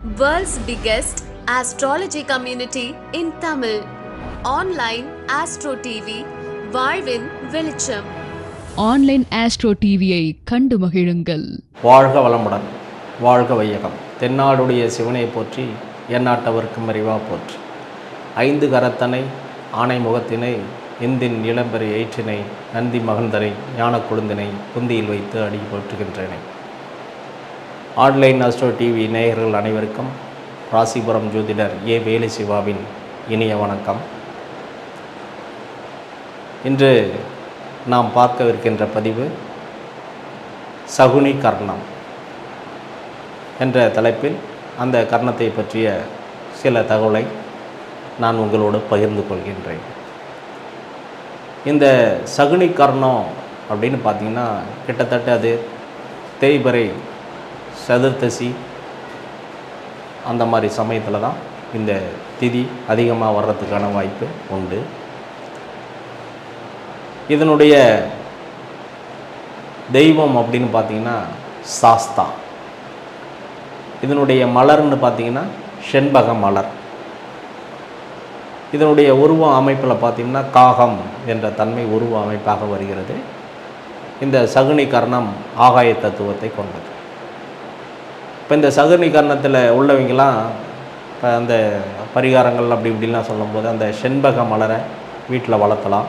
World's biggest astrology community in Tamil. Online Astro TV, வாழ்வின் வெளிச்சம் online astro டிவியை கண்டு மகிழுங்கள் வாழ்க வளமுடன் வாழ்க வையகம் தென்னாடுடைய சிவனை போற்றி எந்நாட்டவர்க்கும் அறிவா போற்றி ஐந்து கரத்தனை ஆனை முகத்தினை இந்தின் இளம்பெறை ஏற்றினை நந்தி மகந்தனை ஞான கொழுந்தினை குந்தியில் வைத்து அடி போற்றுகின்றேனே ஆன்லைன் அஸ்ட்ரோ டிவி நேயர்கள் அனைவருக்கும் ராசிபுரம் ஜோதிடர் ஏ வேலு சிவாவின் இனிய வணக்கம் இன்று நாம் பார்க்கவிருக்கின்ற பதிவு சகுனி கர்ணம் என்ற தலைப்பில் அந்த கர்ணத்தை பற்றிய சில தகவலை நான் உங்களோடு பகிர்ந்து கொள்கின்றேன் இந்த சகுனி கர்ணம் அப்படின்னு பார்த்தீங்கன்னா கிட்டத்தட்ட அது தேய்பிறை சதுர்த்தசி அந்த மாதிரி சமயத்தில் தான் இந்த திதி அதிகமாக வர்றதுக்கான வாய்ப்பு உண்டு இதனுடைய தெய்வம் அப்படின்னு பார்த்தீங்கன்னா சாஸ்தா இதனுடைய மலர்னு பார்த்தீங்கன்னா செண்பக மலர் இதனுடைய உருவ அமைப்பில் பார்த்தீங்கன்னா காகம் என்ற தன்மை உருவ அமைப்பாக வருகிறது இந்த சகுனி கர்ணம் ஆகாய தத்துவத்தை கொண்டது இப்போ இந்த சகுனி கர்ணத்தில் உள்ளவங்களாம் இப்போ அந்த பரிகாரங்கள் அப்படி இப்படிலாம் சொல்லும்போது அந்த செண்பக மலரை வீட்டில் வளர்த்தலாம்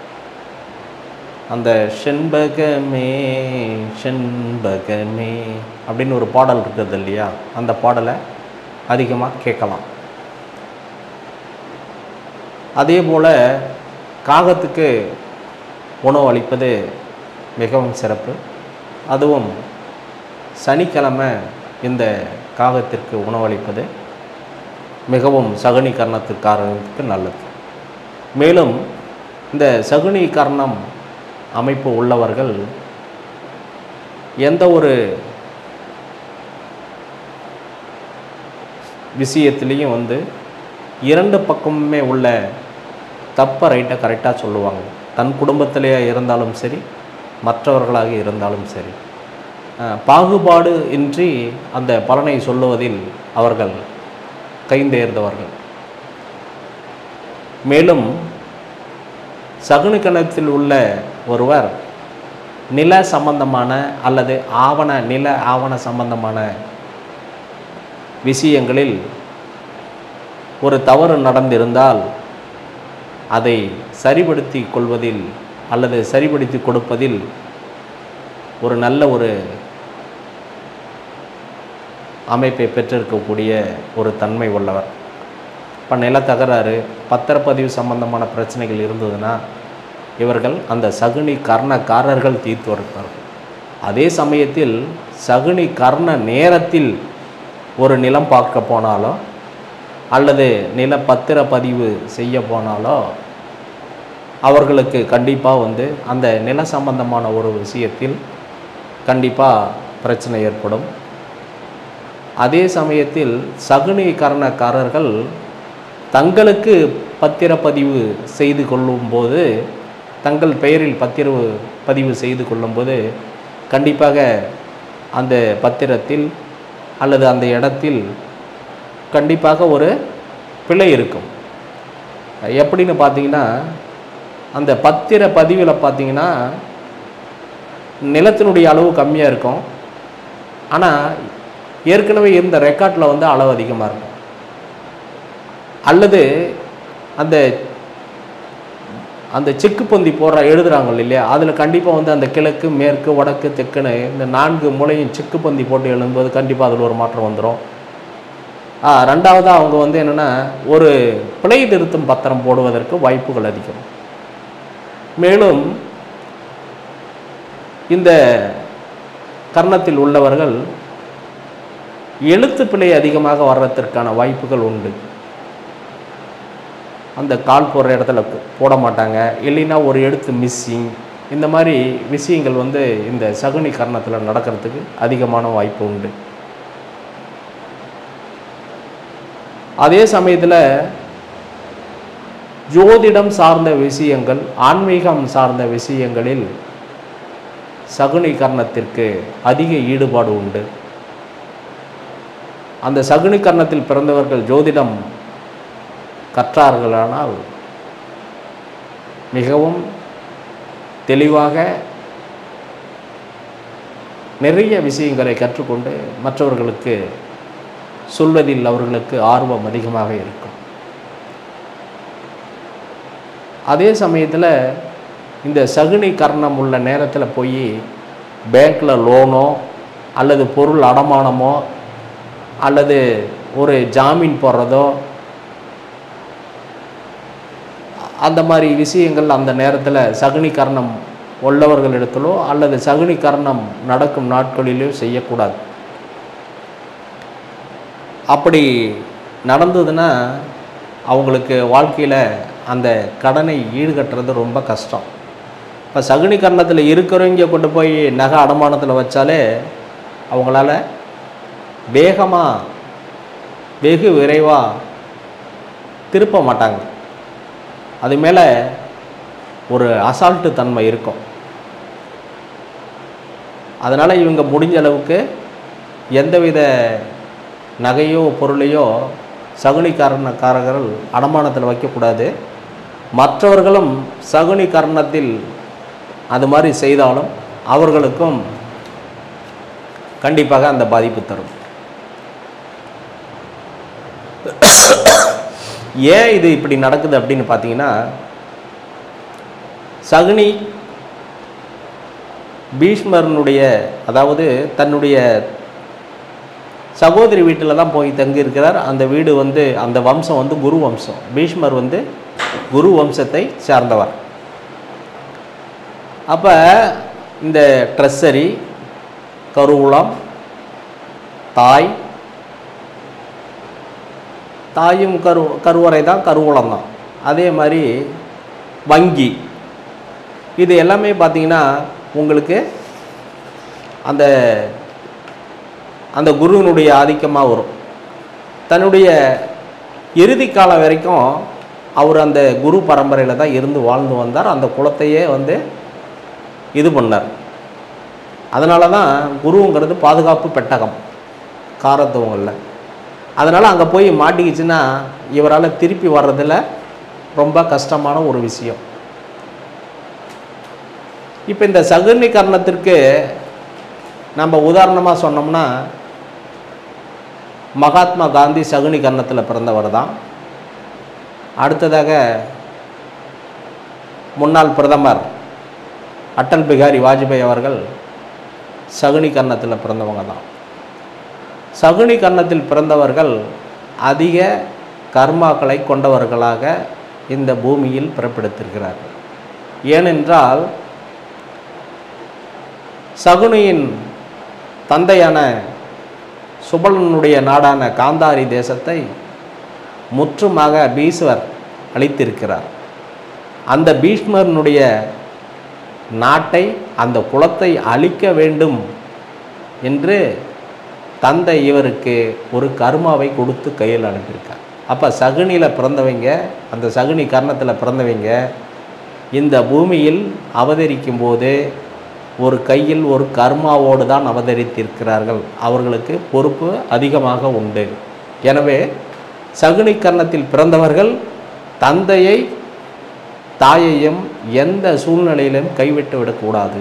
அந்த செண்பகமே செண்பகமே அப்படின்னு ஒரு பாடல் இருக்குது இல்லையா அந்த பாடலை அதிகமாக கேட்கலாம் அதே போல் காகத்துக்கு உணவு அளிப்பது மிகவும் சிறப்பு அதுவும் சனிக்கிழமை இந்த காகத்திற்கு உணவளிப்பது மிகவும் சகுனி கர்ணத்துக்காரர்களுக்கு நல்லது மேலும் இந்த சகுனி கர்ணம் அமைப்பு உள்ளவர்கள் எந்த ஒரு விஷயத்துலேயும் வந்து இரண்டு பக்கமுமே உள்ள தப்பை ரைட்டை கரெக்டாக சொல்லுவாங்க தன் குடும்பத்திலேயே இருந்தாலும் சரி மற்றவர்களாக இருந்தாலும் சரி அஹ், பாகுபாடு இன்றி அந்த பலனை சொல்லுவதில் அவர்கள் கைந்தேர்ந்தவர்கள் மேலும் சகுனிக்கணத்தில் உள்ள ஒருவர் நில சம்பந்தமான அல்லது ஆவண நில ஆவண சம்பந்தமான விஷயங்களில் ஒரு தவறு நடந்திருந்தால் அதை சரிபடுத்தி கொள்வதில் அல்லது சரிபடுத்தி கொடுப்பதில் ஒரு நல்ல ஒரு அமைப்பை பெற்றிருக்கக்கூடிய ஒரு தன்மை உள்ளவர் இப்போ நிலத்தகராறு பத்திரப்பதிவு சம்பந்தமான பிரச்சனைகள் இருந்ததுன்னா இவர்கள் அந்த சகுனி கர்ணக்காரர்கள் தீர்த்து வருவார்கள் அதே சமயத்தில் சகுனி கர்ண நேரத்தில் ஒரு நிலம் பார்க்க போனாலோ அல்லது நில பத்திரப்பதிவு செய்ய போனாலோ அவர்களுக்கு கண்டிப்பாக வந்து அந்த நில சம்பந்தமான ஒரு விஷயத்தில் கண்டிப்பாக பிரச்சனை ஏற்படும் அதே சமயத்தில் சகுனி கரணக்காரர்கள் தங்களுக்கு பத்திரப்பதிவு செய்து கொள்ளும்போது தங்கள் பெயரில் பத்திர பதிவு செய்து கொள்ளும்போது கண்டிப்பாக அந்த பத்திரத்தில் அல்லது அந்த இடத்தில் கண்டிப்பாக ஒரு பிழை இருக்கும் எப்படின்னு பார்த்தீங்கன்னா அந்த பத்திர பதிவில் பார்த்தீங்கன்னா நிலத்தினுடைய அளவு கம்மியாக இருக்கும் ஆனால் ஏற்கனவே இருந்த ரெக்கார்டில் வந்து அளவு அதிகமாக இருக்கும் அல்லது அந்த அந்த செக்கு பொந்தி போடுற எழுதுறாங்க இல்லையா அதில் கண்டிப்பாக வந்து அந்த கிழக்கு மேற்கு வடக்கு தெற்குன்னு இந்த நான்கு மூலையும் செக்கு பொந்தி போட்டு எழுதும்போது கண்டிப்பாக அதில் ஒரு மாற்றம் வந்துடும் ஆ, ரெண்டாவதாக அவங்க வந்து என்னென்னா ஒரு பிழை திருத்தும் பத்திரம் போடுவதற்கு வாய்ப்புகள் அதிகம் மேலும் இந்த கர்ணத்தில் உள்ளவர்கள் எழுத்து பிழை அதிகமாக வர்றதற்கான வாய்ப்புகள் உண்டு அந்த கால் போடுற இடத்துல போட மாட்டாங்க இல்லைன்னா ஒரு எழுத்து மிஸ்ஸிங் இந்த மாதிரி விஷயங்கள் வந்து இந்த சகுனி கர்ணத்தில் நடக்கிறதுக்கு அதிகமான வாய்ப்பு உண்டு அதே சமயத்தில் ஜோதிடம் சார்ந்த விஷயங்கள் ஆன்மீகம் சார்ந்த விஷயங்களில் சகுனி கர்ணத்திற்கு அதிக ஈடுபாடு உண்டு அந்த சகுனி கர்ணத்தில் பிறந்தவர்கள் ஜோதிடம் கற்றார்களானால் மிகவும் தெளிவாக நிறைய விஷயங்களை கற்றுக்கொண்டு மற்றவர்களுக்கு சொல்வதில் அவர்களுக்கு ஆர்வம் அதிகமாக இருக்கும் அதே சமயத்தில் இந்த சகுனி கர்ணம் உள்ள நேரத்தில் போய் பேங்க்கில் லோனோ அல்லது பொருள் அடமானமோ அல்லது ஒரு ஜாமீன் போடுறதோ அந்த மாதிரி விஷயங்கள் அந்த நேரத்தில் சகுனி கர்ணம் உள்ளவர்களிடத்திலோ அல்லது சகுனி கர்ணம் நடக்கும் நாட்களிலோ செய்யக்கூடாது அப்படி நடந்ததுன்னா அவங்களுக்கு வாழ்க்கையில் அந்த கடனை ஈடுகட்டுறது ரொம்ப கஷ்டம் இப்போ சகுனி கர்ணத்தில் இருக்கிறவங்க கொண்டு போய் நகை அடமானத்தில் வச்சாலே அவங்களால வேகமாக வெகு விரைவாக திருப்ப மாட்டாங்க அது மேலே ஒரு அசால்ட்டு தன்மை இருக்கும் அதனால் இவங்க முடிஞ்ச அளவுக்கு எந்தவித நகையோ பொருளையோ சகுனிக்காரணக்காரர்கள் அடமானத்தில் வைக்கக்கூடாது மற்றவர்களும் சகுனி கர்ணத்தில் அது மாதிரி செய்தாலும் அவர்களுக்கும் கண்டிப்பாக அந்த பாதிப்பு தரும் ஏன் இது இப்படி நடக்குது அப்படின்னு பார்த்தீங்கன்னா சகுனி பீஷ்மரனுடைய அதாவது தன்னுடைய சகோதரி வீட்டில் தான் போய் தங்கி இருக்கிறார் அந்த வீடு வந்து அந்த வம்சம் வந்து குரு வம்சம் பீஷ்மர் வந்து குரு வம்சத்தை சார்ந்தவர் அப்போ இந்த ட்ரெஸ்ஸரி கருவூலம் தாய் தாயும் கரு கருவறை தான் கருவூலம் தான் அதே மாதிரி வங்கி இது எல்லாமே பார்த்தீங்கன்னா உங்களுக்கு அந்த அந்த குருவினுடைய ஆதிக்கமாக வரும் தன்னுடைய இறுதி காலம் வரைக்கும் அவர் அந்த குரு பரம்பரையில் தான் இருந்து வாழ்ந்து வந்தார் அந்த குலத்தையே வந்து இது பண்ணார் அதனால தான் குருங்கிறது பாதுகாப்பு பெட்டகம் காரத்துவங்களில் அதனால் அங்கே போய் மாட்டிக்கிச்சுன்னா இவரால் திருப்பி வர்றதில் ரொம்ப கஷ்டமான ஒரு விஷயம் இப்போ இந்த சகுனி கர்ணத்திற்கு நம்ம உதாரணமாக சொன்னோம்னா மகாத்மா காந்தி சகுனி கர்ணத்தில் பிறந்தவர் தான் அடுத்ததாக முன்னாள் பிரதமர் அடல் பிகாரி வாஜ்பாய் அவர்கள் சகுனி கர்ணத்தில் பிறந்தவங்க தான் சகுனி கர்ணத்தில் பிறந்தவர்கள் அதிக கர்மாக்களை கொண்டவர்களாக இந்த பூமியில் பிறப்பெடுத்திருக்கிறார்கள் ஏனென்றால் சகுனியின் தந்தையான சுபலனுடைய நாடான காந்தாரி தேசத்தை முற்றுமாக பீஸ்வர் அளித்திருக்கிறார் அந்த பீஷ்மரனுடைய நாட்டை அந்த குலத்தை அழிக்க வேண்டும் என்று தந்தை இவருக்கு ஒரு கர்மாவை கொடுத்து கையில் அனுப்பியிருக்கார் அப்போ சகுனியில் பிறந்தவங்க அந்த சகுனி கர்ணத்தில் பிறந்தவங்க இந்த பூமியில் அவதரிக்கும் போது ஒரு கையில் ஒரு கர்மாவோடு தான் அவதரித்திருக்கிறார்கள் அவர்களுக்கு பொறுப்பு அதிகமாக உண்டு எனவே சகுனி கர்ணத்தில் பிறந்தவர்கள் தந்தையை தாயையும் எந்த சூழ்நிலையிலும் கைவிட்டு விடக்கூடாது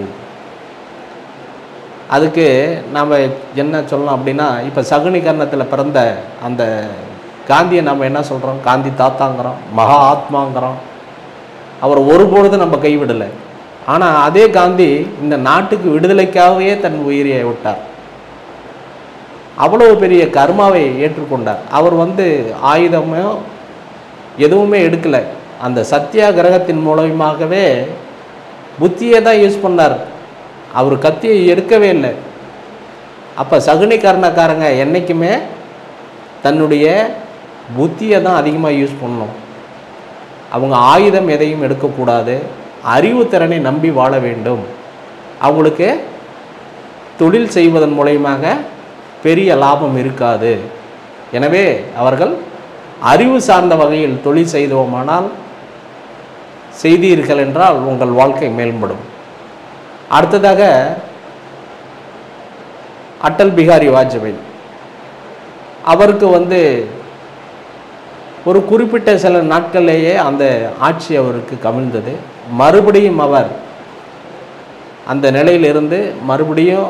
அதுக்கு நாம் என்ன சொல்லலாம் அப்படின்னா இப்போ சகுனி கர்ணத்தில் பிறந்த அந்த காந்தியை நம்ம என்ன சொல்கிறோம் காந்தி தாத்தாங்கிறோம் மகா ஆத்மாங்கிறோம் அவர் ஒருபொழுதும் நம்ம கைவிடலை ஆனால் அதே காந்தி இந்த நாட்டுக்கு விடுதலைக்காகவே தன் உயிரை விட்டார் அவ்வளவு பெரிய கர்மாவை ஏற்றுக்கொண்டார் அவர் வந்து ஆயுதமோ எதுவுமே எடுக்கலை அந்த சத்தியாகிரகத்தின் மூலமாகவே புத்தியை தான் யூஸ் பண்ணார் அவர் கத்தியை எடுக்கவே இல்லை அப்போ சகுனி கர்ணக்காரங்க என்றைக்குமே தன்னுடைய புத்தியை தான் அதிகமாக யூஸ் பண்ணணும் அவங்க ஆயுதம் எதையும் எடுக்கக்கூடாது அறிவுத்திறனை நம்பி வாழ வேண்டும் அவங்களுக்கு தொழில் செய்வதன் மூலயமாக பெரிய லாபம் இருக்காது எனவே அவர்கள் அறிவு சார்ந்த வகையில் தொழில் செய்தோமானால் செய்தீர்கள் என்றால் உங்கள் வாழ்க்கை மேம்படும் அடுத்ததாக அட்டல் பிகாரி வாஜ்பாய் அவருக்கு வந்து ஒரு குறிப்பிட்ட சில நாட்கள்லேயே அந்த ஆட்சி அவருக்கு கவிழ்ந்தது மறுபடியும் அவர் அந்த நிலையிலிருந்து மறுபடியும்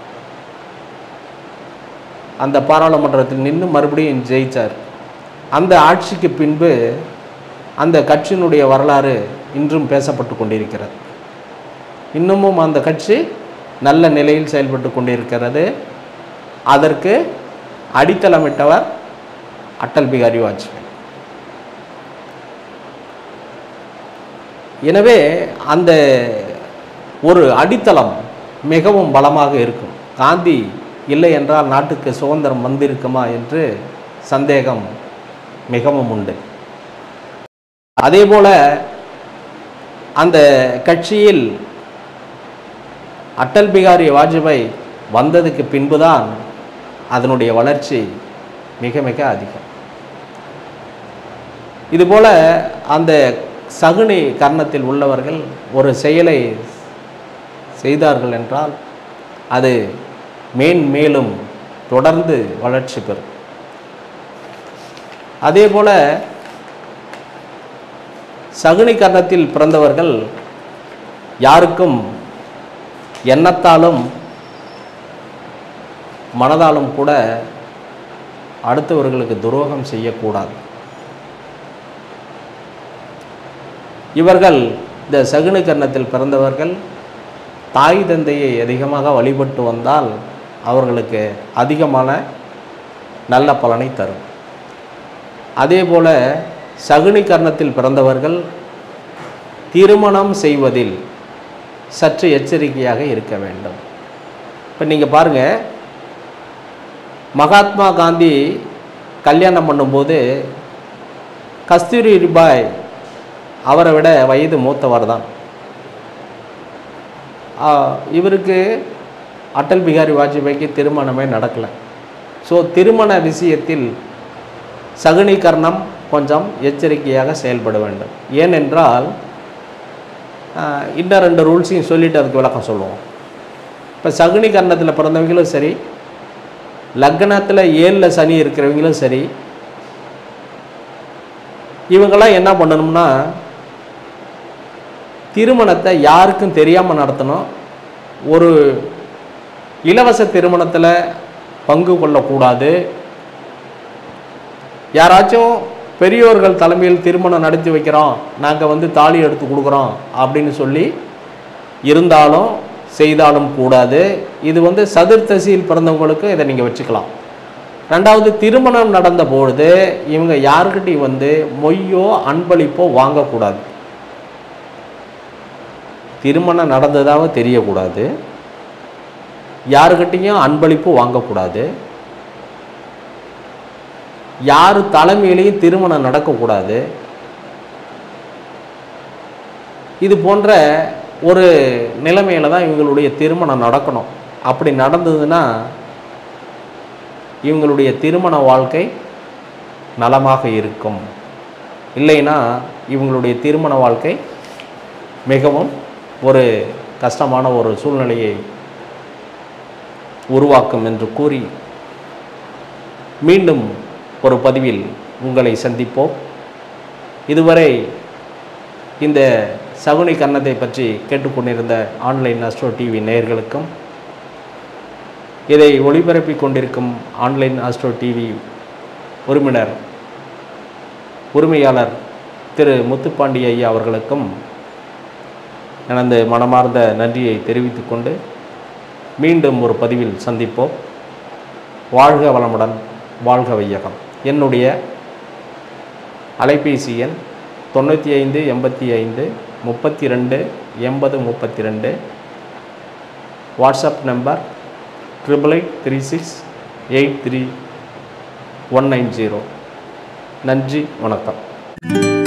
அந்த பாராளுமன்றத்தில் நின்று மறுபடியும் ஜெயித்தார் அந்த ஆட்சிக்கு பின்பு அந்த கட்சியினுடைய வரலாறு இன்றும் பேசப்பட்டு கொண்டிருக்கிறது இன்னமும் அந்த கட்சி நல்ல நிலையில் செயல்பட்டு கொண்டிருக்கிறது அதற்கு அடித்தளமிட்டவர் அட்டல் பிகாரி வாஜ்பாய் எனவே அந்த ஒரு அடித்தளம் மிகவும் பலமாக இருக்கும் காந்தி இல்லை என்றால் நாட்டுக்கு சுதந்திரம் வந்திருக்குமா என்று சந்தேகம் மிகவும் உண்டு அதேபோல அந்த கட்சியில் அட்டல் பிகாரி வாஜ்பாய் வந்ததுக்கு பின்புதான் அதனுடைய வளர்ச்சி மிக மிக அதிகம் இதுபோல அந்த சகுனி கர்ணத்தில் உள்ளவர்கள் ஒரு செயலை செய்தார்கள் என்றால் அது மேன்மேலும் தொடர்ந்து வளர்ச்சி பெறும் அதே போல சகுனி கர்ணத்தில் பிறந்தவர்கள் யாருக்கும் எண்ணத்தாலும் மனதாலும் கூட அடுத்தவர்களுக்கு துரோகம் செய்யக்கூடாது இவர்கள் இந்த சகுனி கர்ணத்தில் பிறந்தவர்கள் தாய் தந்தையை அதிகமாக வழிபட்டு வந்தால் அவர்களுக்கு அதிகமான நல்ல பலனை தரும் அதே போல சகுனி கர்ணத்தில் பிறந்தவர்கள் திருமணம் செய்வதில் சற்று எச்சரிக்கையாக இருக்க வேண்டும் இப்போ நீங்கள் பாருங்கள் மகாத்மா காந்தி கல்யாணம் பண்ணும்போது கஸ்தூரி பாய் அவரை விட வயது மூத்தவர் தான் ஆ, இவருக்கு அட்டல் பிகாரி வாஜ்பாய்க்கு திருமணமே நடக்கலை ஸோ திருமண விஷயத்தில் சகுனீகரணம் கொஞ்சம் எச்சரிக்கையாக செயல்பட வேண்டும் ஏனென்றால் ஆ, இன்னும் ரெண்டு ரூல்ஸையும் சொல்லிட்டு அதுக்கு விளக்கம் சொல்லுவோம் இப்போ சகுனீகரணத்தில் பிறந்தவங்களும் சரி லக்னத்தில் ஏழில் சனி இருக்கிறவங்களும் சரி இவங்கெல்லாம் என்ன பண்ணணும்னா திருமணத்தை யாருக்கும் தெரியாமல் நடத்தணும் ஒரு இலவச திருமணத்தில் பங்கு கொள்ளக்கூடாது யாராச்சும் பெரியோர்கள் தலைமையில் திருமணம் நடத்தி வைக்கிறோம் நாங்கள் வந்து தாலி எடுத்து கொடுக்குறோம் அப்படின்னு சொல்லி இருந்தாலும் செய்தாலும் கூடாது இது வந்து சதுர்த்தசியில் பிறந்தவங்களுக்கு இதை நீங்கள் வச்சுக்கலாம் ரெண்டாவது திருமணம் நடந்த பொழுது இவங்க யாருக்கிட்டையும் வந்து மொய்யோ அன்பளிப்போ வாங்கக்கூடாது திருமணம் நடந்ததாக தெரியக்கூடாது யாருக்கிட்டையும் அன்பளிப்பு வாங்கக்கூடாது யார் தலைமையிலையும் திருமணம் நடக்கக்கூடாது இது போன்ற ஒரு நிலைமையில தான் இவங்களுடைய திருமணம் நடக்கணும் அப்படி நடந்ததுன்னா இவங்களுடைய திருமண வாழ்க்கை நலமாக இருக்கும் இல்லைன்னா இவங்களுடைய திருமண வாழ்க்கை மிகவும் ஒரு கஷ்டமான ஒரு சூழ்நிலையை உருவாக்கும் என்று கூறி மீண்டும் ஒரு பதிவில் உங்களை சந்திப்போம் இதுவரை இந்த சகுனி கன்னத்தை பற்றி கேட்டுக்கொண்டிருந்த ஆன்லைன் அஸ்ட்ரோ டிவி நேயர்களுக்கும் இதை ஒளிபரப்பிக் கொண்டிருக்கும் ஆன்லைன் ஆஸ்ட்ரோ டிவி உரிமையாளர் உரிமையாளர் திரு முத்துப்பாண்டி ஐயா அவர்களுக்கும் எனது மனமார்ந்த நன்றியை தெரிவித்துக் கொண்டு மீண்டும் ஒரு பதிவில் சந்திப்போம் வாழ்க வளமுடன் வாழ்க வையகம் என்னுடைய அலைபேசி எண் தொண்ணூற்றி ஐந்து எண்பத்தி ஐந்து முப்பத்தி ரெண்டு எண்பது முப்பத்தி ரெண்டு WhatsApp number triple eight three six eight three one nine zero நன்றி வணக்கம்